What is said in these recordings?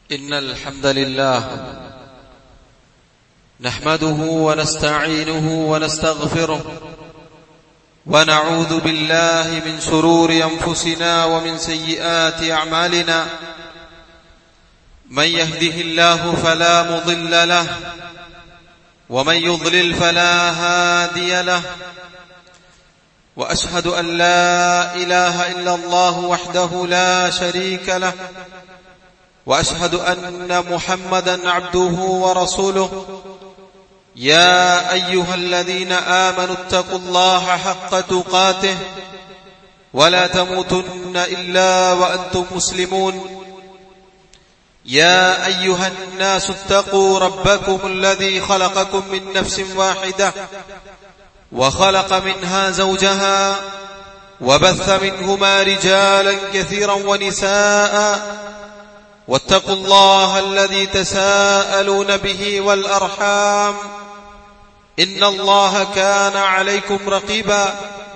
إن الحمد لله نحمده ونستعينه ونستغفره ونعوذ بالله من شرور أنفسنا ومن سيئات أعمالنا من يهده الله فلا مضل له ومن يضلل فلا هادي له واشهد ان لا اله الا الله وحده لا شريك له واشهد ان محمدا عبده ورسوله يا ايها الذين امنوا اتقوا الله حق تقاته ولا تموتن الا وانتم مسلمون يا ايها الناس اتقوا ربكم الذي خلقكم من نفس واحده وخلق منها زوجها وبث منهما رجالا كثيرا ونساء واتقوا الله الذي تساءلون به والارحام ان الله كان عليكم رقيبا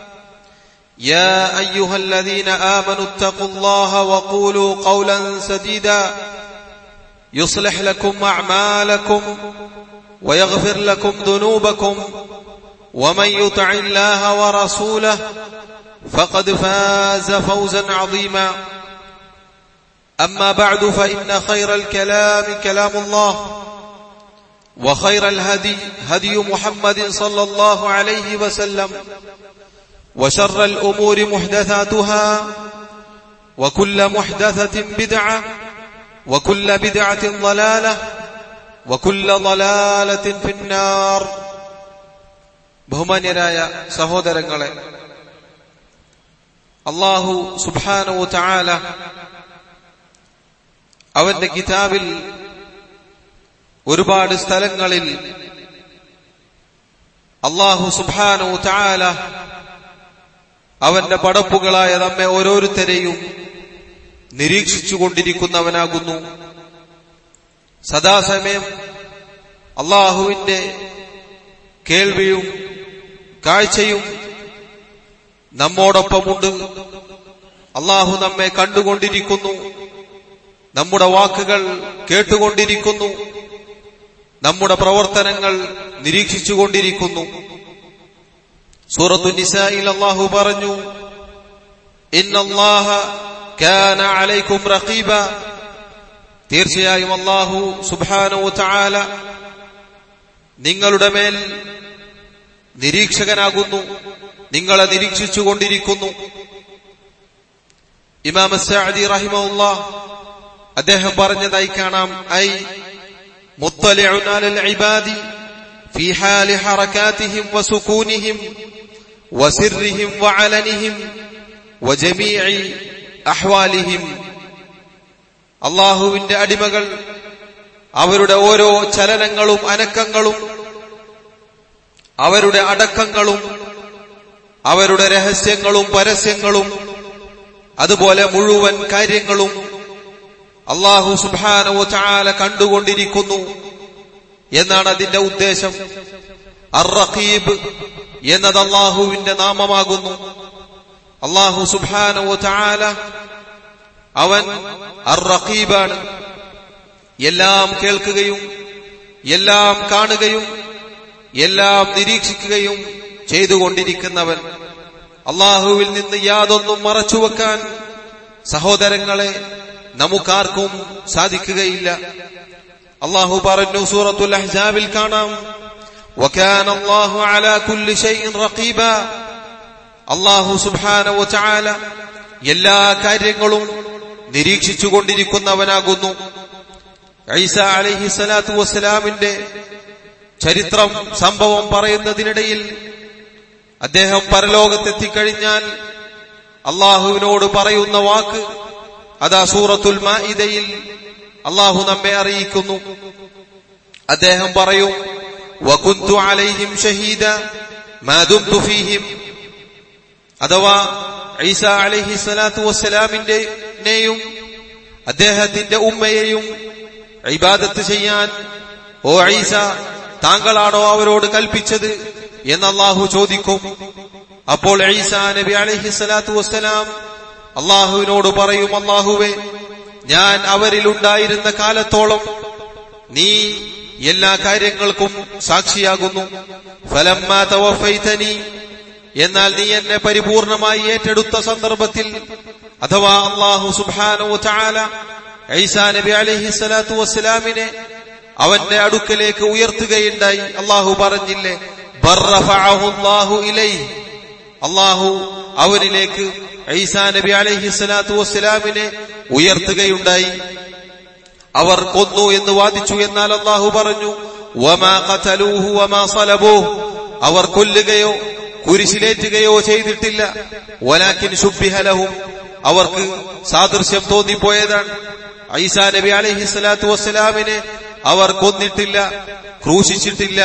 يا ايها الذين امنوا اتقوا الله وقولوا قولا سديدا يصلح لكم اعمالكم ويغفر لكم ذنوبكم ومن يطع الله ورسوله فقد فاز فوزا عظيما اما بعد فان خير الكلام كلام الله وخير الهدي هدي محمد صلى الله عليه وسلم وشر الامور محدثاتها وكل محدثه بدعه وكل بدعه ضلاله وكل ضلاله في النار ബഹുമാന്യരായ സഹോദരങ്ങളെ അള്ളാഹു സുബാനു ചാല അവന്റെ കിതാബിൽ ഒരുപാട് സ്ഥലങ്ങളിൽ അള്ളാഹു സുബാനു ചാല അവന്റെ പടപ്പുകളായ നമ്മെ ഓരോരുത്തരെയും നിരീക്ഷിച്ചുകൊണ്ടിരിക്കുന്നവനാകുന്നു സദാസമയം അള്ളാഹുവിന്റെ കേൾവിയും കാഴ്ചയും നമ്മോടൊപ്പമുണ്ട് അള്ളാഹു നമ്മെ കണ്ടുകൊണ്ടിരിക്കുന്നു നമ്മുടെ വാക്കുകൾ കേട്ടുകൊണ്ടിരിക്കുന്നു നമ്മുടെ പ്രവർത്തനങ്ങൾ നിരീക്ഷിച്ചുകൊണ്ടിരിക്കുന്നു സൂറത്തു നിസായിൽ അള്ളാഹു പറഞ്ഞു ഇന്നല്ലാഹ കാന അലൈക്കും റഖീബ തീർച്ചയായും അള്ളാഹു സുബാനോ ചാല നിങ്ങളുടെ മേൽ നിരീക്ഷകനാകുന്നു നിങ്ങളെ നിരീക്ഷിച്ചുകൊണ്ടിരിക്കുന്നു ഇമാം സഅദി റഹിമഹുല്ല അദ്ദേഹം പറഞ്ഞതായി കാണാം ഐ മുത്തലിഉൻ അലൽ ഇബാദി في حال حركاتهم وسكونهم وسرهم وعلنهم وجميع أحوالهم അള്ളാഹുവിന്റെ അടിമകൾ അവരുടെ ഓരോ ചലനങ്ങളും അനക്കങ്ങളും അവരുടെ അടക്കങ്ങളും അവരുടെ രഹസ്യങ്ങളും പരസ്യങ്ങളും അതുപോലെ മുഴുവൻ കാര്യങ്ങളും അള്ളാഹു സുബാനോ ചാല കണ്ടുകൊണ്ടിരിക്കുന്നു എന്നാണ് അതിന്റെ ഉദ്ദേശം അർ റഖീബ് എന്നത് അള്ളാഹുവിന്റെ നാമമാകുന്നു അള്ളാഹു സുബാനോ ചാല അവൻ അർ റഖീബാണ് എല്ലാം കേൾക്കുകയും എല്ലാം കാണുകയും എല്ലാം നിരീക്ഷിക്കുകയും ചെയ്തുകൊണ്ടിരിക്കുന്നവൻ അള്ളാഹുവിൽ നിന്ന് യാതൊന്നും മറച്ചുവെക്കാൻ സഹോദരങ്ങളെ നമുക്കാർക്കും സാധിക്കുകയില്ല അള്ളാഹു പറഞ്ഞു സൂറത്തുൽ അഹ്സാബിൽ കാണാം وكان الله على كل شيء رقيبا അള്ളാഹു സുബ്ഹാനഹു വതആല എല്ലാ കാര്യങ്ങളും നിരീക്ഷിച്ചുകൊണ്ടിരിക്കുന്നവനാകുന്നു ഐസ അലൈഹി സ്വലാത്തു വസ്സലാമിന്റെ ചരിത്രം സംഭവം പറയുന്നതിനിടയിൽ അദ്ദേഹം പരലോകത്തെത്തിക്കഴിഞ്ഞാൽ അള്ളാഹുവിനോട് പറയുന്ന വാക്ക് അതാ സൂറത്തുൽ മാഇദയിൽ അള്ളാഹു നമ്മെ അറിയിക്കുന്നു അദ്ദേഹം പറയും വകുന്തു അലൈഹിം ഷഹീദ മാതുംതു ഫീഹിം അഥവാ ഈസ അലൈഹി സ്വലാത്തു വസ്സലാമിന്റെയും അദ്ദേഹത്തിന്റെ ഉമ്മയെയും ഇബാദത്ത് ചെയ്യാൻ ഓ ഈസ താങ്കളാണോ അവരോട് കൽപ്പിച്ചത് എന്ന് അള്ളാഹു ചോദിക്കും അപ്പോൾ ഈസാ നബി അലൈഹി സ്വലാത്തു വസ്സലാം അള്ളാഹുവിനോട് പറയും അള്ളാഹുവേ ഞാൻ അവരിലുണ്ടായിരുന്ന കാലത്തോളം നീ എല്ലാ കാര്യങ്ങൾക്കും സാക്ഷിയാകുന്നു ഫലമ്മാ തവഫൈതനി എന്നാൽ നീ എന്നെ പരിപൂർണമായി ഏറ്റെടുത്ത സന്ദർഭത്തിൽ അഥവാ അള്ളാഹു സുബാനോ ചാല ഐസാ നബി അലഹി സ്വലാത്തു വസ്സലാമിനെ അവന്റെ അടുക്കലേക്ക് ഉയർത്തുകയുണ്ടായി അള്ളാഹു പറഞ്ഞില്ലേ ബർറഫഅഹുല്ലാഹു ഇലൈഹി അള്ളാഹു അവനിലേക്ക് ഐസാ നബി അലൈഹി സ്വലാത്തു വസ്സലാമിനെ ഉയർത്തുകയുണ്ടായി അവർ കൊന്നു എന്ന് വാദിച്ചു എന്നാൽ അള്ളാഹു പറഞ്ഞു വമാ ഖതലൂഹു വമാ സലബൂഹു അവർ കൊല്ലുകയോ കുരിശിലേറ്റുകയോ ചെയ്തിട്ടില്ല വലാക്കിൻ ശുബിഹലഹും അവർക്ക് സാദൃശ്യം തോന്നിപ്പോയതാണ് ഐസാ നബി അലൈഹി സ്വലാത്തു വസ്സലാമിനെ അവർ കൊന്നിട്ടില്ല ക്രൂശിച്ചിട്ടില്ല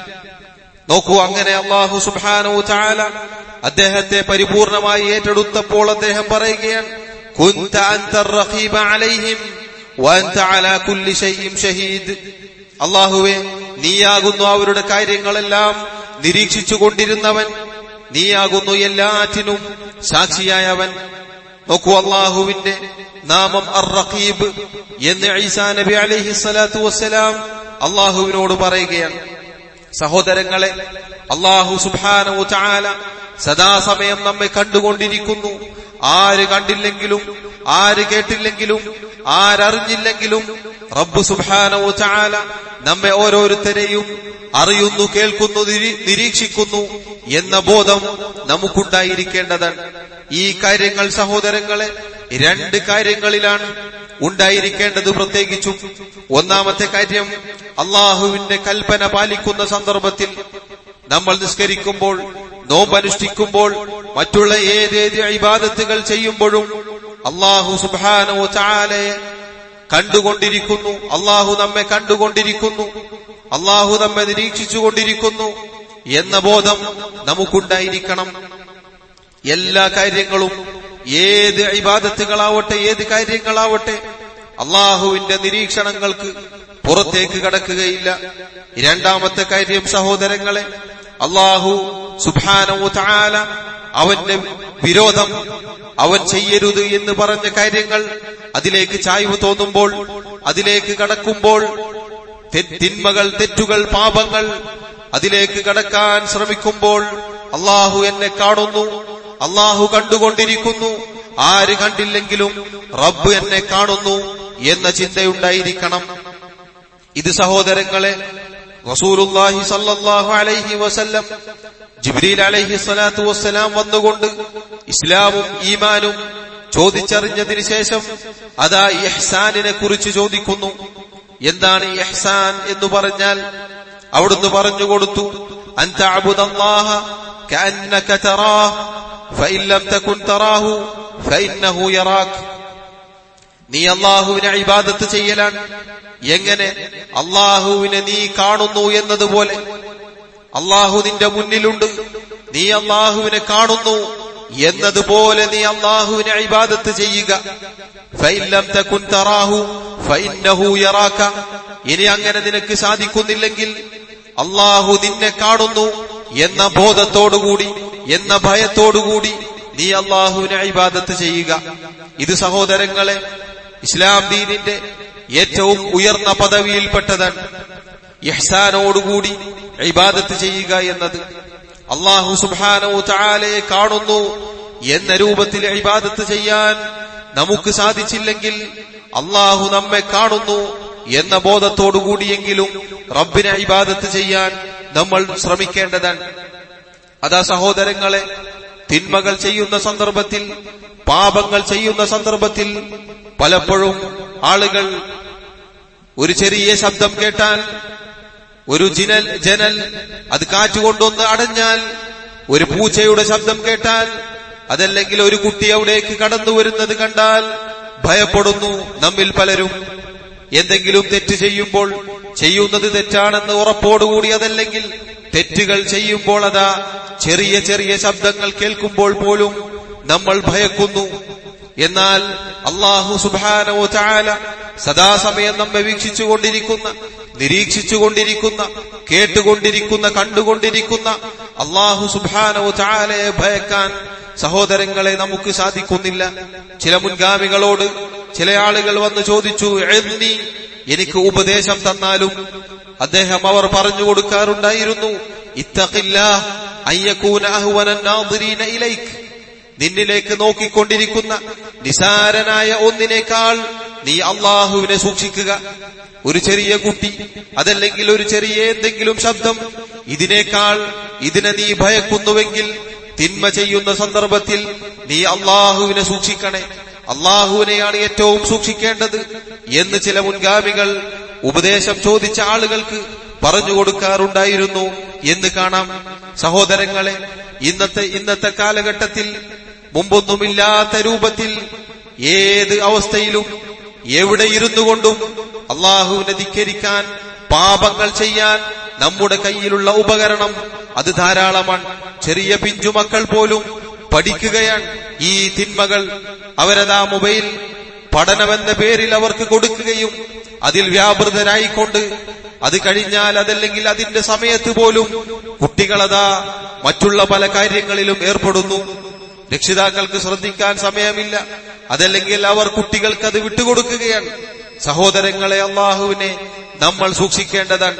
നോക്കൂ അങ്ങനെ അള്ളാഹു സുബാനു ചാല അദ്ദേഹത്തെ പരിപൂർണമായി ഏറ്റെടുത്തപ്പോൾ അദ്ദേഹം പറയുകയാണ് കുന്ത അൻത റഖീബ അലൈഹിം വഅൻത അലാ കുല്ലി ഷൈഇൻ ഷഹീദ് അള്ളാഹുവെ നീയാകുന്നു അവരുടെ കാര്യങ്ങളെല്ലാം നിരീക്ഷിച്ചു കൊണ്ടിരുന്നവൻ നീയാകുന്നു എല്ലാറ്റിനും സാക്ഷിയായവൻ നോക്കൂ അള്ളാഹുവിന്റെ നാമം അർ റഖീബ് എന്ന് ഈസാ നബി അലൈഹി സ്വലാത്തു വസ്സലാം അള്ളാഹുവിനോട് പറയുകയാണ് സഹോദരങ്ങളെ അള്ളാഹു സുബാനു ചാല സദാസമയം നമ്മെ കണ്ടുകൊണ്ടിരിക്കുന്നു ആര് കണ്ടില്ലെങ്കിലും ആര് കേട്ടില്ലെങ്കിലും ആരറിഞ്ഞില്ലെങ്കിലും റബ്ബു സുബാനോ ചാല നമ്മെ ഓരോരുത്തരെയും അറിയുന്നു കേൾക്കുന്നു നിരീ- നിരീക്ഷിക്കുന്നു എന്ന ബോധം നമുക്കുണ്ടായിരിക്കേണ്ടതാണ് ഈ കാര്യങ്ങൾ സഹോദരങ്ങളെ രണ്ട് കാര്യങ്ങളിലാണ് ഉണ്ടായിരിക്കേണ്ടത് പ്രത്യേകിച്ചും ഒന്നാമത്തെ കാര്യം അള്ളാഹുവിന്റെ കൽപ്പന പാലിക്കുന്ന സന്ദർഭത്തിൽ നമ്മൾ നിസ്കരിക്കുമ്പോൾ നോമ്പനുഷ്ഠിക്കുമ്പോൾ മറ്റുള്ള ഏതേത് ഇബാദത്തുകൾ ചെയ്യുമ്പോഴും അള്ളാഹു സുബാനോ ചാലയെ കണ്ടുകൊണ്ടിരിക്കുന്നു അള്ളാഹു നമ്മെ കണ്ടുകൊണ്ടിരിക്കുന്നു അള്ളാഹു നമ്മെ നിരീക്ഷിച്ചുകൊണ്ടിരിക്കുന്നു എന്ന ബോധം നമുക്കുണ്ടായിരിക്കണം എല്ലാ കാര്യങ്ങളും ഏത് ഇബാദത്തുകളാവട്ടെ ഏത് കാര്യങ്ങളാവട്ടെ അള്ളാഹുവിന്റെ നിരീക്ഷണങ്ങൾക്ക് പുറത്തേക്ക് കടക്കുകയില്ല രണ്ടാമത്തെ കാര്യം സഹോദരങ്ങളെ അള്ളാഹു സുബാനോ താല അവന്റെ വിരോധം അവൻ ചെയ്യരുത് എന്ന് പറഞ്ഞ കാര്യങ്ങൾ അതിലേക്ക് ചായ്വ് തോന്നുമ്പോൾ അതിലേക്ക് കടക്കുമ്പോൾ തെ- തിന്മകൾ തെറ്റുകൾ പാപങ്ങൾ അതിലേക്ക് കടക്കാൻ ശ്രമിക്കുമ്പോൾ അള്ളാഹു എന്നെ കാണുന്നു അള്ളാഹു കണ്ടുകൊണ്ടിരിക്കുന്നു ആര് കണ്ടില്ലെങ്കിലും റബ്ബ് എന്നെ കാണുന്നു എന്ന ചിന്തയുണ്ടായിരിക്കണം ഇത് സഹോദരങ്ങളെ റസൂലുള്ളാഹി സല്ലല്ലാഹു അലൈഹി വസല്ലം ജിബ്രീൽ അലൈഹി സ്വലാത്തു വസ്സലാം വന്നുകൊണ്ട് ഇസ്ലാമും ഈമാനും ചോദിച്ചറിഞ്ഞതിന് ശേഷം അതാ ഇഹ്സാനിനെ കുറിച്ച് ചോദിക്കുന്നു എന്താണ് ഈ ഇഹ്സാൻ എന്ന് പറഞ്ഞാൽ അവിടുന്ന് പറഞ്ഞു കൊടുത്തു അൻ തഅബുദല്ലാഹ കഅന്നക തറാഹ് ഫഇൻ ലം തകുൻ തറാഹു ഫഇന്നഹു യറാക് നീ അള്ളാഹുവിനെ ഇബാദത്ത് ചെയ്യലാണ് എങ്ങനെ അള്ളാഹുവിനെ നീ കാണുന്നു എന്നതുപോലെ അള്ളാഹു നിന്റെ മുന്നിലുണ്ട് നീ അള്ളാഹുവിനെ കാണുന്നു എന്നതുപോലെ നീ അള്ളാഹുവിനെ ഇബാദത്ത് ചെയ്യുക ഫൈലം തകുൻ തറാഹു ഫൈന്നഹു യറാക ഇനി അങ്ങനെ നിനക്ക് സാധിക്കുന്നില്ലെങ്കിൽ അള്ളാഹു നിന്നെ കാണുന്നു എന്ന ബോധത്തോടുകൂടി എന്ന ഭയത്തോടുകൂടി നീ അള്ളാഹുവിനെ ഇബാദത്ത് ചെയ്യുക ഇത് സഹോദരങ്ങളെ ഇസ്ലാം ദീനിന്റെ ഏറ്റവും ഉയർന്ന പദവിയിൽപ്പെട്ടതാണ് ഇഹ്സാനോടുകൂടി ഇബാദത്ത് ചെയ്യുക എന്നത് അള്ളാഹു സുബാനോ ചാലയെ കാണുന്നു എന്ന രൂപത്തിൽ ഇബാദത്ത് ചെയ്യാൻ നമുക്ക് സാധിച്ചില്ലെങ്കിൽ അള്ളാഹു നമ്മെ കാണുന്നു എന്ന ബോധത്തോടുകൂടിയെങ്കിലും റബ്ബിനെ ഇബാദത്ത് ചെയ്യാൻ നമ്മൾ ശ്രമിക്കേണ്ടതാണ് അതാ സഹോദരങ്ങളെ തിന്മകൾ ചെയ്യുന്ന സന്ദർഭത്തിൽ പാപങ്ങൾ ചെയ്യുന്ന സന്ദർഭത്തിൽ പലപ്പോഴും ആളുകൾ ഒരു ചെറിയ ശബ്ദം കേട്ടാൽ ഒരു ജിനൽ ജനൽ അത് കാറ്റുകൊണ്ടൊന്ന് അടഞ്ഞാൽ ഒരു പൂച്ചയുടെ ശബ്ദം കേട്ടാൽ അതല്ലെങ്കിൽ ഒരു കുട്ടി അവിടേക്ക് കടന്നു വരുന്നത് കണ്ടാൽ ഭയപ്പെടുന്നു നമ്മിൽ പലരും എന്തെങ്കിലും തെറ്റ് ചെയ്യുമ്പോൾ ചെയ്യുന്നത് തെറ്റാണെന്ന് ഉറപ്പോടുകൂടി അതല്ലെങ്കിൽ തെറ്റുകൾ ചെയ്യുമ്പോൾ അതാ ചെറിയ ചെറിയ ശബ്ദങ്ങൾ കേൾക്കുമ്പോൾ പോലും നമ്മൾ ഭയക്കുന്നു എന്നാൽ അള്ളാഹു സുബാനോ ചാല സദാസമയം നമ്മെ വീക്ഷിച്ചുകൊണ്ടിരിക്കുന്ന നിരീക്ഷിച്ചുകൊണ്ടിരിക്കുന്ന കേട്ടുകൊണ്ടിരിക്കുന്ന കണ്ടുകൊണ്ടിരിക്കുന്ന അള്ളാഹു സുബാനോ ചാലയെ ഭയക്കാൻ സഹോദരങ്ങളെ നമുക്ക് സാധിക്കുന്നില്ല ചില മുൻഗാമികളോട് ചില ആളുകൾ വന്ന് ചോദിച്ചു "ഇഅ്നി", എനിക്ക് ഉപദേശം തന്നാലും അദ്ദേഹം അവർ പറഞ്ഞു കൊടുക്കാറുണ്ടായിരുന്നു ഇത്തഖില്ലാഹ് അയ്യകൂന അഹ്വനൻ നാദിരീന ഇലൈക് നിന്നിലേക്ക് നോക്കിക്കൊണ്ടിരിക്കുന്ന നിസാരനായ ഒന്നിനേക്കാൾ നീ അള്ളാഹുവിനെ സൂക്ഷിക്കുക ഒരു ചെറിയ കുട്ടി അതല്ലെങ്കിൽ ഒരു ചെറിയ എന്തെങ്കിലും ശബ്ദം ഇതിനേക്കാൾ ഇതിനെ നീ ഭയക്കുന്നുവെങ്കിൽ തിന്മ ചെയ്യുന്ന സന്ദർഭത്തിൽ നീ അള്ളാഹുവിനെ സൂക്ഷിക്കണേ അള്ളാഹുവിനെയാണ് ഏറ്റവും സൂക്ഷിക്കേണ്ടത് എന്ന് ചില മുൻഗാമികൾ ഉപദേശം ചോദിച്ച ആളുകൾക്ക് പറഞ്ഞു കൊടുക്കാറുണ്ടായിരുന്നു എന്ന് കാണാം സഹോദരങ്ങളെ ഇന്നത്തെ ഇന്നത്തെ കാലഘട്ടത്തിൽ മുമ്പൊന്നുമില്ലാത്ത രൂപത്തിൽ ഏത് അവസ്ഥയിലും എവിടെ ഇരുന്നു കൊണ്ടും അള്ളാഹുവിനെ ധിക്കരിക്കാൻ പാപങ്ങൾ ചെയ്യാൻ നമ്മുടെ കയ്യിലുള്ള ഉപകരണം അത് ധാരാളമാണ് ചെറിയ പിഞ്ചുമക്കൾ പോലും പഠിക്കുകയാണ് ഈ തിന്മകൾ അവരതാ മൊബൈൽ പഠനമെന്ന പേരിൽ അവർക്ക് കൊടുക്കുകയും അതിൽ വ്യാപൃതരായിക്കൊണ്ട് അത് കഴിഞ്ഞാൽ അതല്ലെങ്കിൽ അതിന്റെ സമയത്ത് പോലും കുട്ടികളതാ മറ്റുള്ള പല കാര്യങ്ങളിലും ഏർപ്പെടുന്നു രക്ഷിതാക്കൾക്ക് ശ്രദ്ധിക്കാൻ സമയമില്ല അതല്ലെങ്കിൽ അവർ കുട്ടികൾക്ക് അത് വിട്ടുകൊടുക്കുകയാണ് സഹോദരങ്ങളെ അള്ളാഹുവിനെ നമ്മൾ സൂക്ഷിക്കേണ്ടതാണ്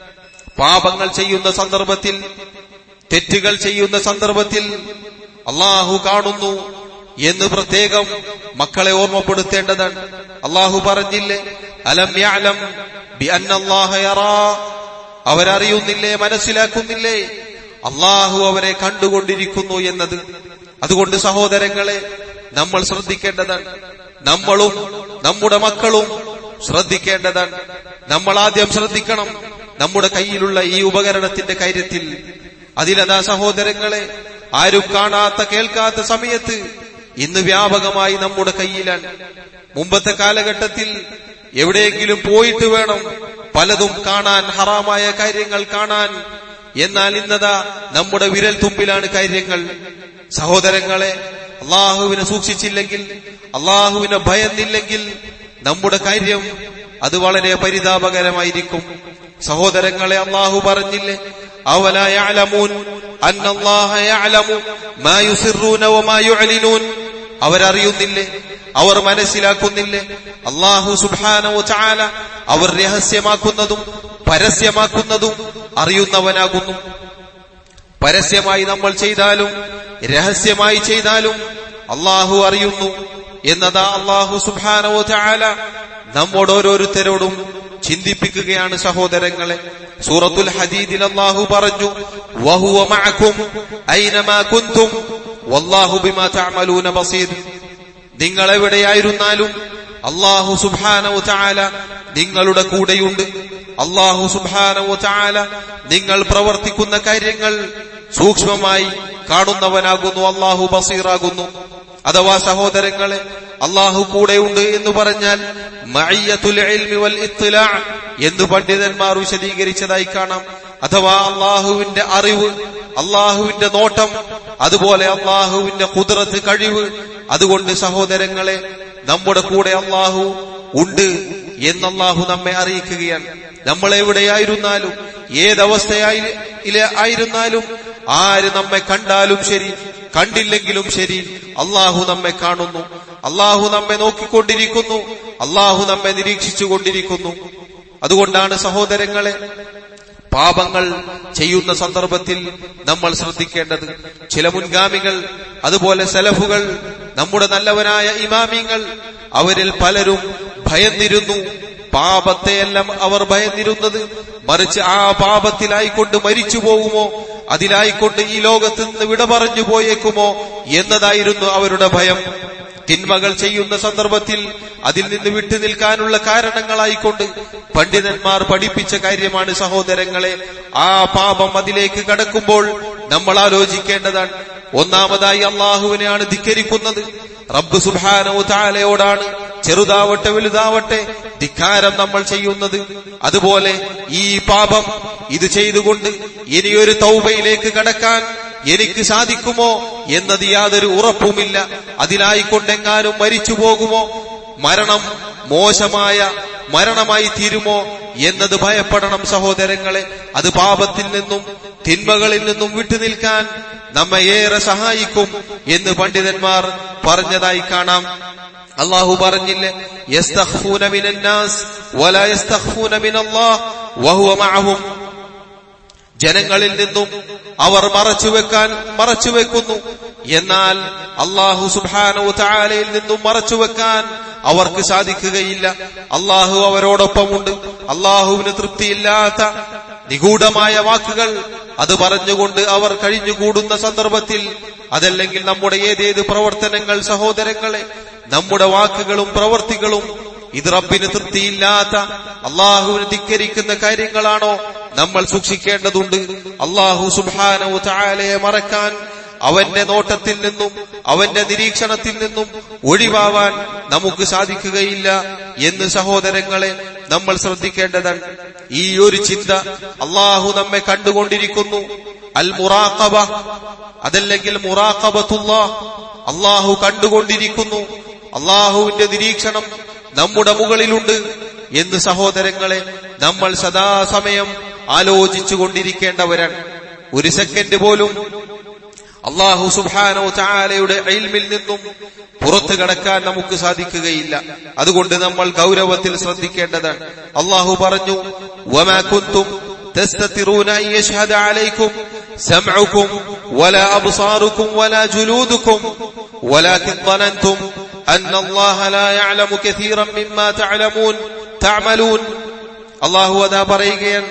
പാപങ്ങൾ ചെയ്യുന്ന സന്ദർഭത്തിൽ തെറ്റുകൾ ചെയ്യുന്ന സന്ദർഭത്തിൽ അള്ളാഹു കാണുന്നു എന്ന് പ്രത്യേകം മക്കളെ ഓർമ്മപ്പെടുത്തേണ്ടതാണ് അള്ളാഹു പറഞ്ഞില്ലേ അലം യഅലം ബിഅന്നല്ലാഹ യറാ അവരറിയുന്നില്ലേ മനസ്സിലാക്കുന്നില്ലേ അള്ളാഹു അവരെ കണ്ടുകൊണ്ടിരിക്കുന്നു എന്നത് അതുകൊണ്ട് സഹോദരങ്ങളെ നമ്മൾ ശ്രദ്ധിക്കേണ്ടതാണ് നമ്മളും നമ്മുടെ മക്കളും ശ്രദ്ധിക്കേണ്ടതാണ് നമ്മൾ ആദ്യം ശ്രദ്ധിക്കണം നമ്മുടെ കയ്യിലുള്ള ഈ ഉപകരണത്തിന്റെ കാര്യത്തിൽ അതിലതാ സഹോദരങ്ങളെ ആരും കാണാത്ത കേൾക്കാത്ത സമയത്ത് ഇന്ന് വ്യാപകമായി നമ്മുടെ കയ്യിലാണ് മുമ്പത്തെ കാലഘട്ടത്തിൽ എവിടെയെങ്കിലും പോയിട്ട് വേണം പലതും കാണാൻ ഹറാമായ കാര്യങ്ങൾ കാണാൻ എന്നാൽ ഇന്നതാ നമ്മുടെ വിരൽ തുമ്പിലാണ് കാര്യങ്ങൾ സഹോദരങ്ങളെ അള്ളാഹുവിനെ സൂക്ഷിച്ചില്ലെങ്കിൽ അള്ളാഹുവിനെ ഭയന്നില്ലെങ്കിൽ നമ്മുടെ കാര്യം അത് വളരെ പരിതാപകരമായിരിക്കും സഹോദരങ്ങളെ അള്ളാഹു പറഞ്ഞില്ലേ അവല യഅലമൂൻ അന്നല്ലാഹ യഅലമു മാ യുസിറൂന വമാ യുഅ്ലിനൂൻ അവരറിയുന്നില്ലേ അവർ മനസ്സിലാക്കുന്നില്ലേ അള്ളാഹു സുബ്ഹാനഹു വതആല അവർ രഹസ്യമാക്കുന്നതും പരസ്യമാക്കുന്നതും അറിയുന്നവനാകുന്നു പരസ്യമായി നമ്മൾ ചെയ്താലും രഹസ്യമായി ചെയ്താലും അള്ളാഹു അറിയുന്നു എന്നതാ അള്ളാഹു സുബ്ഹാനഹു വതആല നമ്മോട് ഓരോരുത്തരോടും ചിന്തിപ്പിക്കുകയാണ് സഹോദരങ്ങളെ സൂറത്തുൽ ഹദീദിൽ അള്ളാഹു പറഞ്ഞു വഹുവ മഅക്കും ഐനമാ കുന്തും വല്ലാഹു ബിമാ തഅമലൂന ബസീർ നിങ്ങൾ എവിടെയായിരുന്നാലും അള്ളാഹു സുബ്ഹാനഹു തആല നിങ്ങളുടെ കൂടെയുണ്ട് അള്ളാഹു സുബ്ഹാനഹു തആല നിങ്ങൾ പ്രവർത്തിക്കുന്ന കാര്യങ്ങൾ സൂക്ഷ്മമായി കാണുന്നവനാകുന്നു അള്ളാഹു ബസീറാകുന്നു അഥവാ സഹോദരങ്ങളെ അള്ളാഹു കൂടെയുണ്ട് എന്ന് പറഞ്ഞാൽ മഅയ്യത്തുൽ ഇൽമി വൽ ഇത്തിലാ എന്ന് പണ്ഡിതന്മാർ വിശദീകരിച്ചതായി കാണാം അഥവാ അള്ളാഹുവിന്റെ അറിവ് അള്ളാഹുവിന്റെ നോട്ടം അതുപോലെ അള്ളാഹുവിന്റെ കുതിരത്ത് കഴിവ് അതുകൊണ്ട് സഹോദരങ്ങളെ നമ്മുടെ കൂടെ അള്ളാഹു ഉണ്ട് എന്നല്ലാഹു നമ്മെ അറിയിക്കുകയാണ് നമ്മൾ എവിടെയായിരുന്നാലും ഏതവസ്ഥയായി ഇല- ആയിരുന്നാലും ആര് നമ്മെ കണ്ടാലും ശരി കണ്ടില്ലെങ്കിലും ശരി അള്ളാഹു നമ്മെ കാണുന്നു അള്ളാഹു നമ്മെ നോക്കിക്കൊണ്ടിരിക്കുന്നു അള്ളാഹു നമ്മെ നിരീക്ഷിച്ചു കൊണ്ടിരിക്കുന്നു അതുകൊണ്ടാണ് സഹോദരങ്ങളെ പാപങ്ങൾ ചെയ്യുന്ന സന്ദർഭത്തിൽ നമ്മൾ ശ്രദ്ധിക്കേണ്ടത് ചില മുൻഗാമികൾ അതുപോലെ സലഫുകൾ നമ്മുടെ നല്ലവനായ ഇമാമിങ്ങൾ അവരിൽ പലരും ഭയന്നിരുന്നു പാപത്തെയെല്ലാം അവർ ഭയന്നിരുന്നത് മറിച്ച് ആ പാപത്തിലായിക്കൊണ്ട് മരിച്ചു പോകുമോ അതിലായിക്കൊണ്ട് ഈ ലോകത്ത് നിന്ന് വിട പറഞ്ഞു പോയേക്കുമോ എന്നതായിരുന്നു അവരുടെ ഭയം തിന്മകൾ ചെയ്യുന്ന സന്ദർഭത്തിൽ അതിൽ നിന്ന് വിട്ടു നിൽക്കാനുള്ള കാരണങ്ങളായിക്കൊണ്ട് പണ്ഡിതന്മാർ പഠിപ്പിച്ച കാര്യമാണ് സഹോദരങ്ങളെ ആ പാപം അതിലേക്ക് കടക്കുമ്പോൾ നമ്മൾ ആലോചിക്കേണ്ടതാണ് ഒന്നാമതായി അള്ളാഹുവിനെയാണ് ധിക്കരിക്കുന്നത് റബ്ബ് സുബാനോ താലയോടാണ് ചെറുതാവട്ടെ വലുതാവട്ടെ ധിക്കാരം നമ്മൾ ചെയ്യുന്നത് അതുപോലെ ഈ പാപം ഇത് ചെയ്തുകൊണ്ട് ഇനിയൊരു തൗബയിലേക്ക് കടക്കാൻ എനിക്ക് സാധിക്കുമോ എന്നത് യാതൊരു ഉറപ്പുമില്ല അതിലായിക്കൊണ്ടെങ്ങാനും മരിച്ചു പോകുമോ മരണം മോശമായ മരണമായി തീരുമോ എന്നത് ഭയപ്പെടണം സഹോദരങ്ങളെ അത് പാപത്തിൽ നിന്നും തിന്മകളിൽ നിന്നും വിട്ടുനിൽക്കാൻ നമ്മെ ഏറെ സഹായിക്കും എന്ന് പണ്ഡിതന്മാർ പറഞ്ഞതായി കാണാം അള്ളാഹു പറഞ്ഞില്ലേ യസ്തഖ്ഫൂന മിനന്നാസ് വലാ യസ്തഖ്ഫൂന മിനല്ലാഹ് വഹുവ മഅഹും ജനങ്ങളിൽ നിന്നും അവർ മറച്ചുവെക്കാൻ മറച്ചുവെക്കുന്നു എന്നാൽ അള്ളാഹു സുബാനോ താലയിൽ നിന്നും മറച്ചുവെക്കാൻ അവർക്ക് സാധിക്കുകയില്ല അള്ളാഹു അവരോടൊപ്പമുണ്ട് അള്ളാഹുവിന് തൃപ്തിയില്ലാത്ത നിഗൂഢമായ വാക്കുകൾ അത് പറഞ്ഞുകൊണ്ട് അവർ കഴിഞ്ഞുകൂടുന്ന സന്ദർഭത്തിൽ അതല്ലെങ്കിൽ നമ്മുടെ ഏതേത് പ്രവർത്തനങ്ങൾ സഹോദരങ്ങളെ നമ്മുടെ വാക്കുകളും പ്രവർത്തികളും ഇത് റബ്ബിന് തൃപ്തിയില്ലാത്ത അള്ളാഹുവിന് ധിക്കരിക്കുന്ന കാര്യങ്ങളാണോ നമ്മൾ സൂക്ഷിക്കേണ്ടതുണ്ട് അള്ളാഹു സുബാനവു താലയെ മറക്കാൻ അവന്റെ നോട്ടത്തിൽ നിന്നും അവന്റെ നിരീക്ഷണത്തിൽ നിന്നും ഒഴിവാവാൻ നമുക്ക് സാധിക്കുകയില്ല എന്ന് സഹോദരങ്ങളെ നമ്മൾ ശ്രദ്ധിക്കേണ്ടതാണ് ഈ ഒരു ചിന്ത അള്ളാഹു നമ്മെ കണ്ടുകൊണ്ടിരിക്കുന്നു അൽ മുറാഖബ അതല്ലെങ്കിൽ മുറാഖബത്തുള്ള അള്ളാഹു കണ്ടുകൊണ്ടിരിക്കുന്നു അള്ളാഹുവിന്റെ നിരീക്ഷണം നമ്മുടെ മുകളിലുണ്ട് എന്ന് സഹോദരങ്ങളെ നമ്മൾ സദാസമയം ആലോചിച്ചു കൊണ്ടിരിക്കേണ്ടവരാണ് ഒരു സെക്കൻഡ് പോലും അള്ളാഹു സുബാനോ ചാലയുടെ അയിൽമിൽ നിന്നും പുറത്തു കടക്കാൻ നമുക്ക് സാധിക്കുകയില്ല അതുകൊണ്ട് നമ്മൾ ഗൗരവത്തിൽ ശ്രദ്ധിക്കേണ്ടതാണ് അള്ളാഹു പറഞ്ഞു وَمَا كُنْتُمْ تستطيعون أن يشهد عليكم سمعكم ولا أبصاركم ولا جلودكم ولكن ظننتم أن الله لا يعلم كثيرا مما تعلمون تعملون അള്ളാഹു അതാ പറയുകയാണ്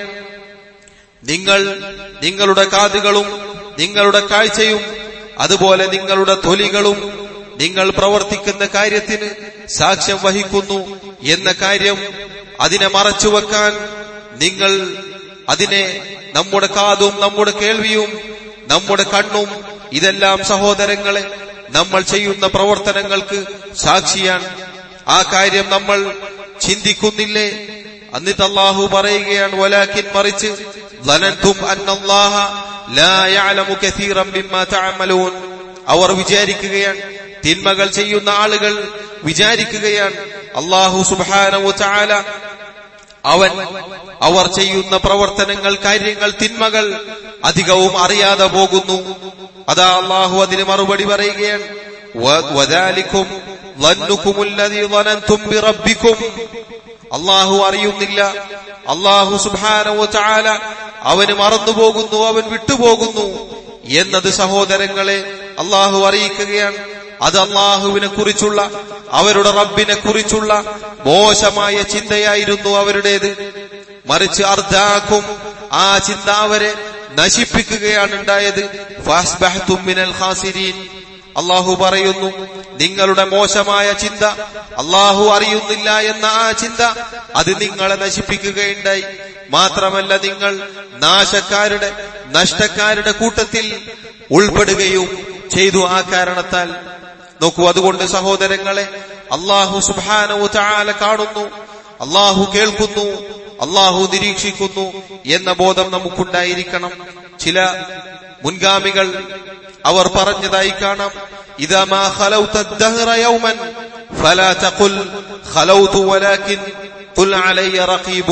നിങ്ങൾ നിങ്ങളുടെ കാതുകളും നിങ്ങളുടെ കാഴ്ചയും അതുപോലെ നിങ്ങളുടെ തൊലികളും നിങ്ങൾ പ്രവർത്തിക്കുന്ന കാര്യത്തിന് സാക്ഷ്യം വഹിക്കുന്നു എന്ന കാര്യം അതിനെ മറച്ചുവെക്കാൻ നിങ്ങൾ അതിനെ നമ്മുടെ കാതും നമ്മുടെ കേൾവിയും നമ്മുടെ കണ്ണും ഇതെല്ലാം സഹോദരങ്ങളെ നമ്മൾ ചെയ്യുന്ന പ്രവർത്തനങ്ങൾക്ക് സാക്ഷിയാണ് ആ കാര്യം നമ്മൾ ചിന്തിക്കുന്നില്ലേ എന്നിട്ട് അള്ളാഹു പറയുകയാണ് വലാക്കിൻ മറിച്ച് ظننتم أن الله لا يعلم كثيرا مما تعملون അവർ വിചാരിക്കുകയാണ് തിന്മകൾ ചെയ്യുന്ന ആളുകൾ വിചാരിക്കുകയാണ് അള്ളാഹു സുബാനവു ചാല അവൻ അവർ ചെയ്യുന്ന പ്രവർത്തനങ്ങൾ കാര്യങ്ങൾ തിന്മകൾ അധികവും അറിയാതെ പോകുന്നു അതാ അള്ളാഹു അതിന് മറുപടി പറയുകയാണ് വദാലിക്കും അള്ളാഹു അറിയുന്നില്ല അള്ളാഹു സുബാനവു ചാല അവന് മറന്നുപോകുന്നു അവൻ വിട്ടുപോകുന്നു എന്നത് സഹോദരങ്ങളെ അള്ളാഹു അറിയിക്കുകയാണ് അത് അള്ളാഹുവിനെ കുറിച്ചുള്ള അവരുടെ റബ്ബിനെ കുറിച്ചുള്ള മോശമായ ചിന്തയായിരുന്നു അവരുടേത് മറിച്ച് അർദ്ധാക്കും ആ ചിന്ത അവരെ നശിപ്പിക്കുകയാണ് ഉണ്ടായത് ഫാസ്ബഹ്തുമിനൽ ഖാസിരീൻ അള്ളാഹു പറയുന്നു നിങ്ങളുടെ മോശമായ ചിന്ത അള്ളാഹു അറിയുന്നില്ല എന്ന ആ ചിന്ത അത് നിങ്ങളെ നശിപ്പിക്കുകയുണ്ടായി മാത്രമല്ല നിങ്ങൾ നാശക്കാരുടെ നഷ്ടക്കാരുടെ കൂട്ടത്തിൽ ഉൾപ്പെടുകയും ചെയ്തു ആ കാരണത്താൽ നോക്കൂ അതുകൊണ്ട് സഹോദരങ്ങളെ അള്ളാഹു സുബാനവു ചാല കാണുന്നു അള്ളാഹു കേൾക്കുന്നു അള്ളാഹു നിരീക്ഷിക്കുന്നു എന്ന ബോധം നമുക്കുണ്ടായിരിക്കണം ചില മുൻഗാമികൾ അവർ പറഞ്ഞതായി കാണാം ഇതാ മാ ഖലൗത الدهر يوما فلا تقل خلوت ولكن قل علي رقيب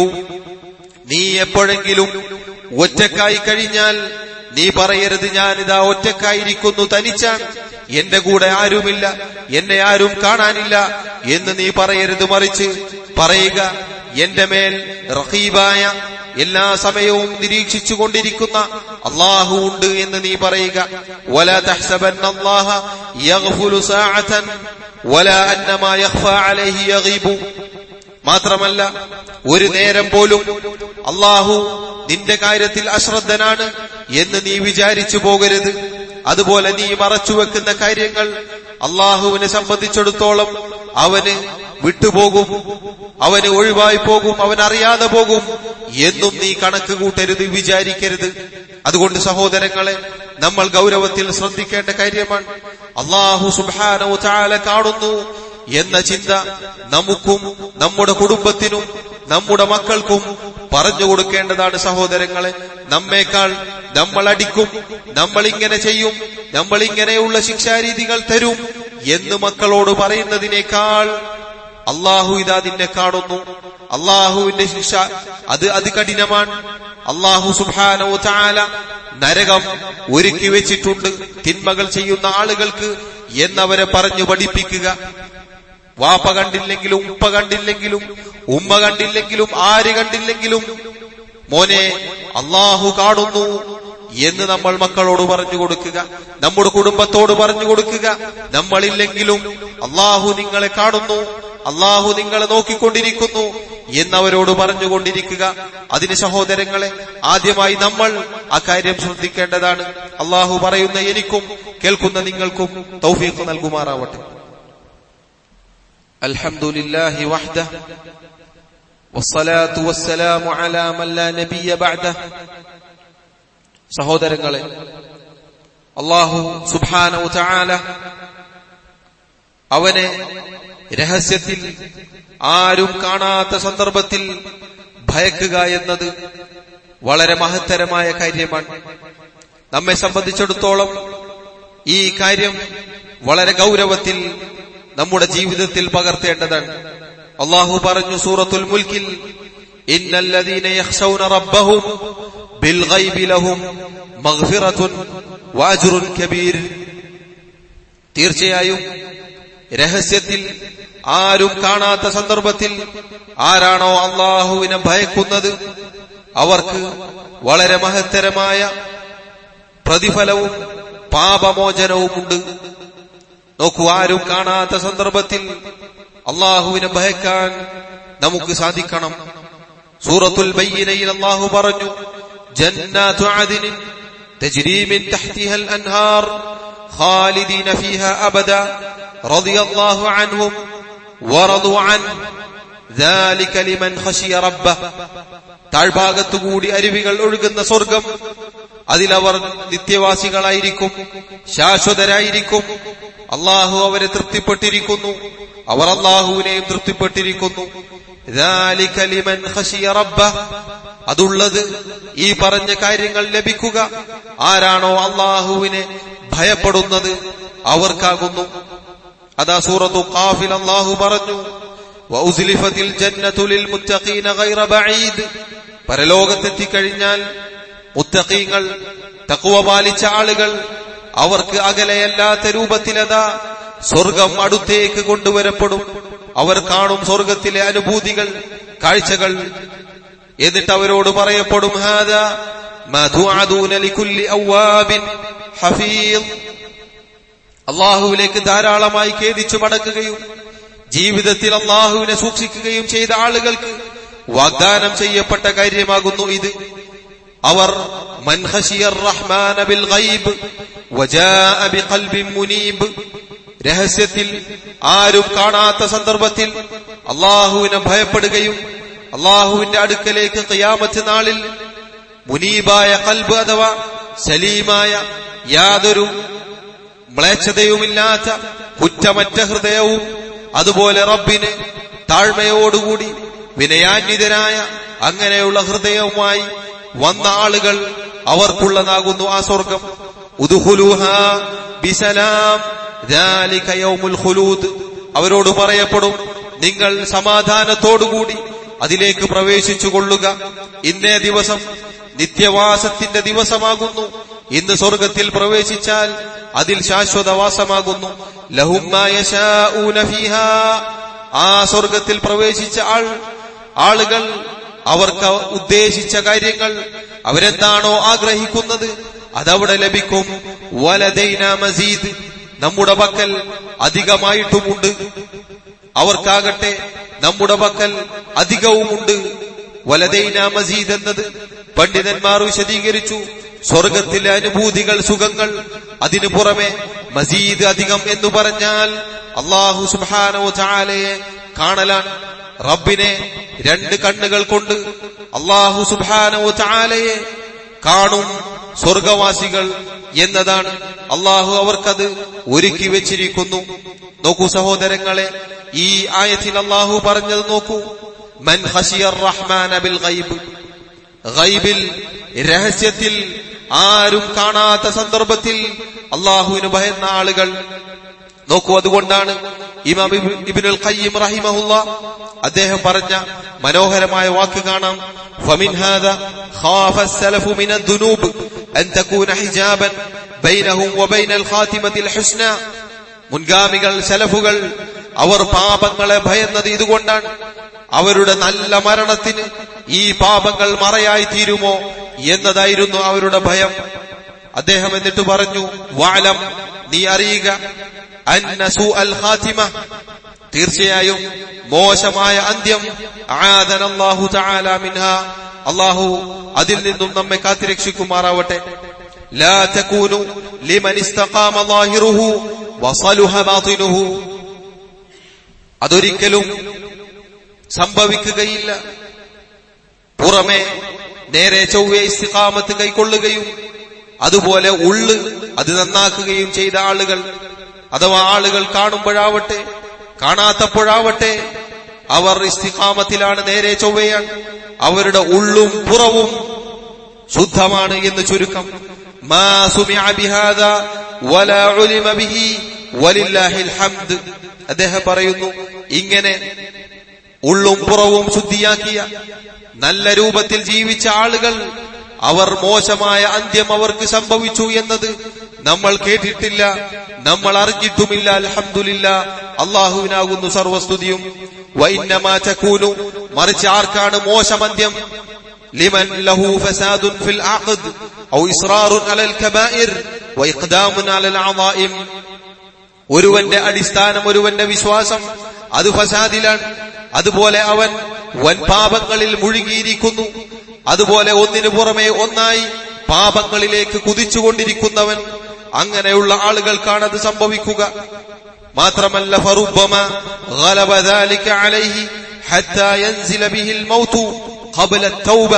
നീ എപ്പോഴെങ്കിലും ഒറ്റക്കായി കഴിഞ്ഞാൽ നീ പറയരുത് ഞാനിതാ ഒറ്റക്കായിരിക്കുന്നു തനിച്ചാണ് എന്റെ കൂടെ ആരുമില്ല എന്നെ ആരും കാണാനില്ല എന്ന് നീ പറയരുത് മറിച്ച് പറയുക എന്റെ മേൽ റഹീബായ എല്ലാ സമയവും നിരീക്ഷിച്ചു കൊണ്ടിരിക്കുന്ന അള്ളാഹു ഉണ്ട് എന്ന് നീ പറയുക വല തഹ്സബന്ന അല്ലാഹ യഗ്ഫുലു സാഅതൻ വല അന്നമാ യഖ്ഫ അലൈഹി യഗീബു മാത്രമല്ല ഒരു നേരം പോലും അള്ളാഹു നിന്റെ കാര്യത്തിൽ അശ്രദ്ധനാണ് എന്ന് നീ വിചാരിച്ചു പോകരുത് അതുപോലെ നീ മറച്ചുവെക്കുന്ന കാര്യങ്ങൾ അള്ളാഹുവിനെ സംബന്ധിച്ചിടത്തോളം അവന് വിട്ടുപോകും അവന് ഒഴിവായി പോകും അവൻ അറിയാതെ പോകും എന്നും നീ കണക്ക് കൂട്ടരുത് വിചാരിക്കരുത് അതുകൊണ്ട് സഹോദരങ്ങളെ നമ്മൾ ഗൗരവത്തിൽ ശ്രദ്ധിക്കേണ്ട കാര്യമാണ് അള്ളാഹു സുബാനോ ചാല കാണുന്നു എന്ന ചിന്ത നമുക്കും നമ്മുടെ കുടുംബത്തിനും നമ്മുടെ മക്കൾക്കും പറഞ്ഞു കൊടുക്കേണ്ടതാണ് സഹോദരങ്ങളെ നമ്മേക്കാൾ നമ്മൾ അടിക്കും നമ്മൾ ഇങ്ങനെ ചെയ്യും നമ്മൾ ഇങ്ങനെയുള്ള ശിക്ഷാരീതികൾ തരും എന്ന് മക്കളോട് പറയുന്നതിനേക്കാൾ അള്ളാഹു ഇതാ നിന്നെ കാണുന്നു അള്ളാഹുവിന്റെ ശിക്ഷ അത് അതികഠിനമാണ് അള്ളാഹു സുബാനോ ചാല നരകം ഒരുക്കി വെച്ചിട്ടുണ്ട് തിന്മകൾ ചെയ്യുന്ന ആളുകൾക്ക് എന്നവരെ പറഞ്ഞു പഠിപ്പിക്കുക വാപ്പ കണ്ടില്ലെങ്കിലും ഉപ്പ കണ്ടില്ലെങ്കിലും ഉമ്മ കണ്ടില്ലെങ്കിലും ആര് കണ്ടില്ലെങ്കിലും മോനെ അള്ളാഹു കാണുന്നു എന്ന് നമ്മൾ മക്കളോട് പറഞ്ഞു കൊടുക്കുക നമ്മുടെ കുടുംബത്തോട് പറഞ്ഞു കൊടുക്കുക നമ്മളില്ലെങ്കിലും അള്ളാഹു നിങ്ങളെ കാണുന്നു അള്ളാഹു നിങ്ങളെ നോക്കിക്കൊണ്ടിരിക്കുന്നു എന്നവരോട് പറഞ്ഞുകൊണ്ടിരിക്കുക അതിന് സഹോദരങ്ങളെ ആദ്യമായി നമ്മൾ ആ കാര്യം ശ്രദ്ധിക്കേണ്ടതാണ് അള്ളാഹു പറയുന്ന എനിക്കും കേൾക്കുന്ന നിങ്ങൾക്കും തൗഫീഖ് നൽകുമാറാവട്ടെ അൽഹംദുലില്ലാഹി വഹ്ദ والصلاة والسلام على من لا نبي بعده സഹോദരങ്ങളെ അള്ളാഹു സുബാന ചാല അവനെ രഹസ്യത്തിൽ ആരും കാണാത്ത സന്ദർഭത്തിൽ ഭയക്കുക എന്നത് വളരെ മഹത്തരമായ കാര്യമാണ് നമ്മെ സംബന്ധിച്ചിടത്തോളം ഈ കാര്യം വളരെ ഗൗരവത്തിൽ നമ്മുടെ ജീവിതത്തിൽ പകർത്തേണ്ടതാണ് അള്ളാഹു പറഞ്ഞു സൂറത്തുൽ മുൽക്കിൽ ഇന്നല്ലദീന യഖ്ശൗന റബ്ബഹും ബിൽഗൈബി ലഹും മഗ്ഫിറത്തുൻ വഅജ്റുൻ കബീർ തീർച്ചയായും രഹസ്യത്തിൽ ആരും കാണാത്ത സന്ദർഭത്തിൽ ആരാണോ അള്ളാഹുവിനെ ഭയക്കുന്നത് അവർക്ക് വളരെ മഹത്തരമായ പ്രതിഫലവും പാപമോചനവുമുണ്ട് നോക്കൂ ആരും കാണാത്ത സന്ദർഭത്തിൽ അള്ളാഹുവിനെ ഭയക്കാൻ നമുക്ക് സാധിക്കണം സൂറത്തുൽ ബയ്യനയിൽ അള്ളാഹു പറഞ്ഞു ജന്നാത്തു അദിനിൻ تجري من تحتها الأنهار خالدين فيها أبدا رضي الله عنهم ورضوا عنه ذلك لمن خشي ربه താഴ്ഭാഗത്തുകൂടി അരുവികൾ ഒഴുകുന്ന സ്വർഗം അതിലവർ നിത്യവാസികളായിരിക്കും ശാശ്വതരായിരിക്കും അള്ളാഹു അവരെ തൃപ്തിപ്പെട്ടിരിക്കുന്നു അവർ അള്ളാഹുവിനെയും തൃപ്തിപ്പെട്ടിരിക്കുന്നു ذلك لمن خشي ربه അതുള്ളത് ഈ പറഞ്ഞ കാര്യങ്ങൾ ലഭിക്കുക ആരാണോ അള്ളാഹുവിനെ ഭയപ്പെടുന്നത് അവർക്കാകുന്നു അതാ സൂറത്തു കാഫിൽ അള്ളാഹു പറഞ്ഞു വൗസ്ലിഫത്തിൽ ജന്നത്തുലിൽ മുത്തഖീന ഗൈറ ബഈദ് പരലോകത്തെത്തിക്കഴിഞ്ഞാൽ മുത്തഖീങ്ങൾ തക്കുവ പാലിച്ച ആളുകൾ അവർക്ക് അകലെയല്ലാത്ത രൂപത്തിലതാ സ്വർഗം അടുത്തേക്ക് കൊണ്ടുവരപ്പെടും അവർ കാണും സ്വർഗത്തിലെ അനുഭൂതികൾ കാഴ്ചകൾ എന്നിട്ട് അവരോട് പറയപ്പെടും ഹാദ അള്ളാഹുവിലേക്ക് ധാരാളമായി ഖേദിച്ചു മടങ്ങുകയും ജീവിതത്തിൽ അള്ളാഹുവിനെ സൂക്ഷിക്കുകയും ചെയ്ത ആളുകൾക്ക് വാഗ്ദാനം ചെയ്യപ്പെട്ട കാര്യമാകുന്നു ഇത് അവർ രഹസ്യത്തിൽ ആരും കാണാത്ത സന്ദർഭത്തിൽ അള്ളാഹുവിനെ ഭയപ്പെടുകയും അള്ളാഹുവിന്റെ അടുക്കലേക്ക് കയാമത്ത് നാളിൽ മുനീബായ കൽബ് അഥവാ സലീമായ യാതൊരു മ്ലേച്ഛതയുമില്ലാത്ത കുറ്റമറ്റ ഹൃദയവും അതുപോലെ റബ്ബിന് താഴ്മയോടുകൂടി വിനയാന്വിതരായ അങ്ങനെയുള്ള ഹൃദയവുമായി വന്ന ആളുകൾ അവർക്കുള്ളതാകുന്നു ആ സ്വർഗം ബിസലാം അവരോട് പറയപ്പെടും നിങ്ങൾ സമാധാനത്തോടുകൂടി അതിലേക്ക് പ്രവേശിച്ചു കൊള്ളുക ഇന്നേ ദിവസം നിത്യവാസത്തിന്റെ ദിവസമാകുന്നു ഇന്ന് സ്വർഗത്തിൽ പ്രവേശിച്ചാൽ അതിൽ ശാശ്വതവാസമാകുന്നു ആ സ്വർഗത്തിൽ പ്രവേശിച്ച ആൾ ആളുകൾ അവർക്ക് ഉദ്ദേശിച്ച കാര്യങ്ങൾ അവരെന്താണോ ആഗ്രഹിക്കുന്നത് അതവിടെ ലഭിക്കും വലദൈന മസീദ് നമ്മുടെ പക്കൽ അധികമായിട്ടുമുണ്ട് അവർക്കാകട്ടെ നമ്മുടെ പക്കൽ അധികവുമുണ്ട് വലദൈന മസീദ് എന്നത് പണ്ഡിതന്മാർ വിശദീകരിച്ചു സ്വർഗത്തിലെ അനുഭൂതികൾ സുഖങ്ങൾ അതിനു പുറമെ മസീദ് അധികം എന്ന് പറഞ്ഞാൽ അള്ളാഹു സുബാനോ ചാലയെ കാണലാൻ റബ്ബിനെ രണ്ട് കണ്ണുകൾ കൊണ്ട് അള്ളാഹു സുബാനോ ചാലയെ കാണും സ്വർഗവാസികൾ എന്നതാണ് അള്ളാഹു അവർക്കത് ഒരുക്കി വെച്ചിരിക്കുന്നു നോക്കൂ സഹോദരങ്ങളെ ഈ ആയത്തിൽ അള്ളാഹു പറഞ്ഞത് നോക്കൂ മൻ ഹഷിയർ റഹ്മാൻ ബിൽ ഗൈബ് ഗൈബിൽ രഹസ്യത്തിൽ ആരും കാണാത്ത സന്ദർഭത്തിൽ അള്ളാഹുവിന് ഭയന്ന ആളുകൾ നോക്കൂ അതുകൊണ്ടാണ് ഇമാം ഇബിനുൽ ഖയ്യിം റഹിമഹുല്ല അദ്ദേഹം പറഞ്ഞ മനോഹരമായ വാക്ക് കാണാം فمن هذا خاف السلف من الذنوب أن تكون حجابا بينهم وبين الخاتمة الحسنى മുൻഗാമികൾ സലഫുകൾ അവർ പാപങ്ങളെ ഭയന്നത് ഇതുകൊണ്ടാണ് അവരുടെ നല്ല മരണത്തിന് ഈ പാപങ്ങൾ മറയായി തീരുമോ എന്നതായിരുന്നു അവരുടെ ഭയം അദ്ദേഹം എന്നിട്ട് പറഞ്ഞു വാലം നീ അറിയുക അന്ന സൂ അൽ ഖാത്തിമ തീർച്ചയായും മോശമായ അന്ത്യം ആദനല്ലാഹു തആല മിൻഹ അള്ളാഹു അതിൽ നിന്നും നമ്മെ കാത്തിരക്ഷിക്കുമാറാവട്ടെ ലാ തകൂനു ലിമൻ ഇസ്തഖാമ ളാഹിറുഹു വസലുഹ ബാത്തിനുഹു അതൊരിക്കലും സംഭവിക്കുകയില്ല പുറമെ നേരെ ചൊവ്വെ ഇസ്തിഖാമത്ത് കൈക്കൊള്ളുകയും അതുപോലെ ഉള്ള് അത് നന്നാക്കുകയും ചെയ്ത ആളുകൾ അഥവാ ആളുകൾ കാണുമ്പോഴാവട്ടെ കാണാത്തപ്പോഴാവട്ടെ അവർ ഇസ്തിഖാമത്തിലാണ് നേരെ ചൊവ്വയാണ് അവരുടെ ഉള്ളും പുറവും ശുദ്ധമാണ് എന്ന് ചുരുക്കം മാ സുമിഅ ബിഹാദാ വലാ ഉലിമ ബിഹി വലില്ലാഹിൽ ഹംദ് അദ്ദേഹം പറയുന്നു ഇങ്ങനെ ഉള്ളും പുറവും ശുദ്ധിയാക്കിയ നല്ല രൂപത്തിൽ ജീവിച്ച ആളുകൾ അവർ മോശമായ അന്ത്യം അവർക്ക് സംഭവിച്ചു എന്നത് നമ്മൾ കേട്ടിട്ടില്ല നമ്മൾ അറിഞ്ഞിട്ടുമില്ല അൽഹംദുലില്ല അള്ളാഹുവിനാകുന്നു സർവസ്തുതിയും വൈന്നമാ ചക്കൂനു മറിച്ച് ആർക്കാണ് മോശമന്ത്യം لمن له فساد في العقد أو إصرار على الكبائر وإقدام على العظائم ഒരുവന്റെ അടിസ്ഥാനം ഒരുവന്റെ വിശ്വാസം അത് ഫസാദിലാണ് അതുപോലെ അവൻ വൻ പാപങ്ങളിൽ മുഴുകിയിരിക്കുന്നു അതുപോലെ ഒന്നിനു പുറമെ ഒന്നായി പാപങ്ങളിലേക്ക് കുതിച്ചുകൊണ്ടിരിക്കുന്നവൻ അങ്ങനെയുള്ള ആളുകൾക്കാണ് അത് സംഭവിക്കുക മാത്രമല്ല ഫറുബമ غلب ذلك عليه حتى ينزل به الموت قبل التوبة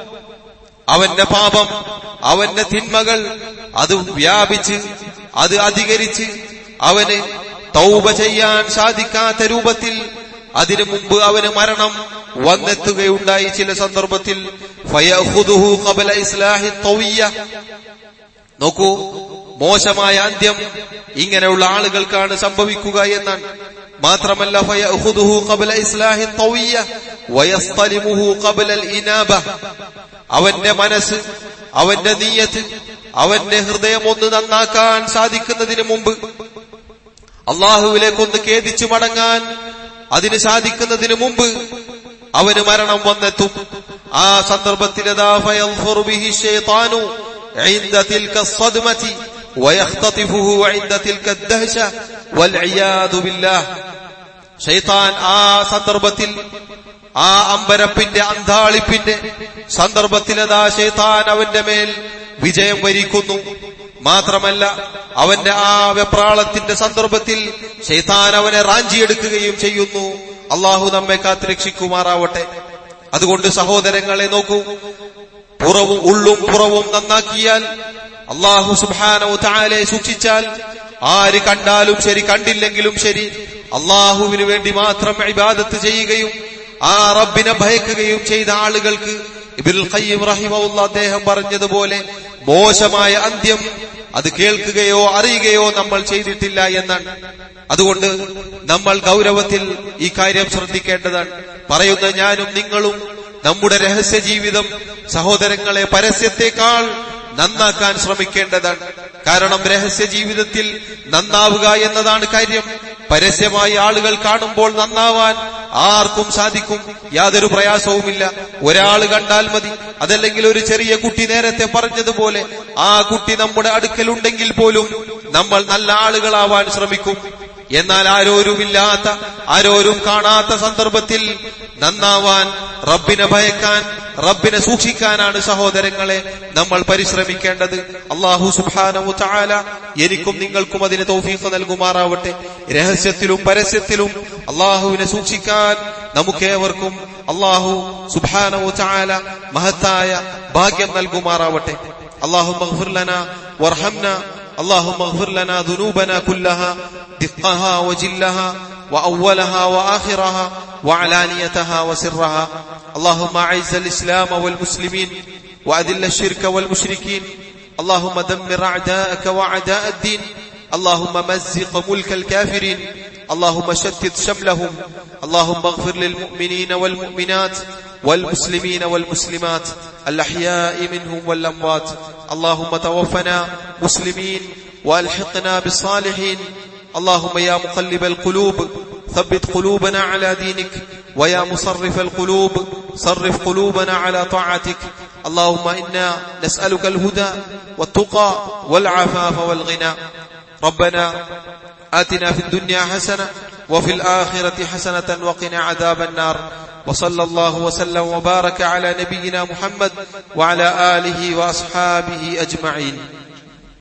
അവന്റെ പാപം അവന്റെ തിന്മകൾ അത് വ്യാപിച്ച് അത് അധികരിച്ച് അവന് തൗബ ചെയ്യാൻ സാധിക്കാത്ത രൂപത്തിൽ അതിനു മുമ്പ് അവന് മരണം വന്നെത്തുകയുണ്ടായി ചില സന്ദർഭത്തിൽ ഫയഖുദുഹു ഖബല ഇസ്ലാഹി തൗയ്യ നോക്കൂ മോശമായ അന്ത്യം ഇങ്ങനെയുള്ള ആളുകൾക്കാണ് സംഭവിക്കുക എന്നാണ് മാത്രമല്ല ഫയഖുദുഹു ഖബല ഇസ്ലാഹി തൗയ്യ വയസ്തലിമുഹു ഖബല അൽ ഇനാബ അവന്റെ മനസ്സ് അവന്റെ നീയത്ത് അവന്റെ ഹൃദയം ഒന്ന് നന്നാക്കാൻ സാധിക്കുന്നതിന് മുമ്പ് അള്ളാഹുവിലേക്കൊന്ന് ഖേദിച്ചു മടങ്ങാൻ അതിന് സാധിക്കുന്നതിന് മുമ്പ് അവന് മരണം വന്നെത്തും ആ സന്ദർഭത്തിൽ അതാ ഫയൻഫുറു ബിഹി ശൈത്താനു عند تلك الصدمة ويختطفه عند تلك الدهشة والعياذ بالله ഷൈത്താൻ ആ സന്ദർഭത്തിൽ ആ അമ്പരപ്പിന്റെ അന്താളിപ്പിന്റെ സന്ദർഭത്തിലതാ ഷെയ്ത്താൻ അവന്റെ മേൽ വിജയം വരിക്കുന്നു മാത്രമല്ല അവന്റെ ആ വെപ്രാളത്തിന്റെ സന്ദർഭത്തിൽ ഷെയ്ത്താൻ അവനെ റാഞ്ചിയെടുക്കുകയും ചെയ്യുന്നു അള്ളാഹു നമ്മെ കാത്തുരക്ഷിക്കുമാറാവട്ടെ അതുകൊണ്ട് സഹോദരങ്ങളെ നോക്കൂ പുറവും ഉള്ളും പുറവും നന്നാക്കിയാൽ അള്ളാഹു സുബാനോ താലെ സൂക്ഷിച്ചാൽ ആര് കണ്ടാലും ശരി കണ്ടില്ലെങ്കിലും ശരി അള്ളാഹുവിന് വേണ്ടി മാത്രം ഇബാദത്ത് ചെയ്യുകയും ആ റബ്ബിനെ ഭയക്കുകയും ചെയ്ത ആളുകൾക്ക് ഇബിൽ ഖയ്യിം റഹിമഉള്ള അദ്ദേഹം പറഞ്ഞതുപോലെ മോശമായ അന്ത്യം അത് കേൾക്കുകയോ അറിയുകയോ നമ്മൾ ചെയ്തിട്ടില്ല എന്നാണ് അതുകൊണ്ട് നമ്മൾ ഗൗരവത്തിൽ ഈ കാര്യം ശ്രദ്ധിക്കേണ്ടതാണ് പറയുന്ന ഞാനും നിങ്ങളും നമ്മുടെ രഹസ്യ ജീവിതം സഹോദരങ്ങളെ പരസ്യത്തെക്കാൾ നന്നാക്കാൻ ശ്രമിക്കേണ്ടതാണ് കാരണം രഹസ്യ ജീവിതത്തിൽ നന്നാവുക എന്നതാണ് കാര്യം പരസ്യമായി ആളുകൾ കാണുമ്പോൾ നന്നാവാൻ ആർക്കും സാധിക്കും യാതൊരു പ്രയാസവുമില്ല ഒരാൾ കണ്ടാൽ മതി അതല്ലെങ്കിൽ ഒരു ചെറിയ കുട്ടി നേരത്തെ പറഞ്ഞതുപോലെ ആ കുട്ടി നമ്മുടെ അടുക്കലുണ്ടെങ്കിൽ പോലും നമ്മൾ നല്ല ആളുകളാവാൻ ശ്രമിക്കും എന്നാൽ ആരോരുമില്ലാത്ത ആരോരും കാണാത്ത സന്ദർഭത്തിൽ നന്നാവാൻ റബ്ബിനെ ഭയക്കാൻ റബ്ബിനെ സൂക്ഷിക്കാനാണ് സഹോദരങ്ങളെ നമ്മൾ പരിശ്രമിക്കേണ്ടത് അള്ളാഹു സുബാനവു ചാല എനിക്കും നിങ്ങൾക്കും അതിന് തൗഫീഖ് നൽകുമാറാവട്ടെ രഹസ്യത്തിലും പരസ്യത്തിലും അള്ളാഹുവിനെ സൂക്ഷിക്കാൻ നമുക്കേവർക്കും അള്ളാഹു സുബാനവു ചാല മഹത്തായ ഭാഗ്യം നൽകുമാറാവട്ടെ അള്ളാഹു മഹ്ഫുർലന വർഹംന اللهم اغفر لنا ذنوبنا كلها دقها وجلها وأولها وآخرها وعلانيتها وسرها اللهم أعز الإسلام والمسلمين وأذل الشرك والمشركين اللهم دمر أعداءك وأعداء الدين اللهم مزق ملك الكافرين اللهم شتت شملهم اللهم اغفر للمؤمنين والمؤمنات والمسلمين والمسلمات الأحياء منهم والأموات اللهم توفنا مسلمين والحقنا بالصالحين اللهم يا مقلب القلوب ثبت قلوبنا على دينك ويا مصرف القلوب صرف قلوبنا على طاعتك اللهم إنا نسألك الهدى والتقى والعفاف والغنى ربنا آتنا في الدنيا حسنة وفي الآخرة حسنة وقنا عذاب النار وصلى الله وسلم وبارك على نبينا محمد وعلى آله وأصحابه أجمعين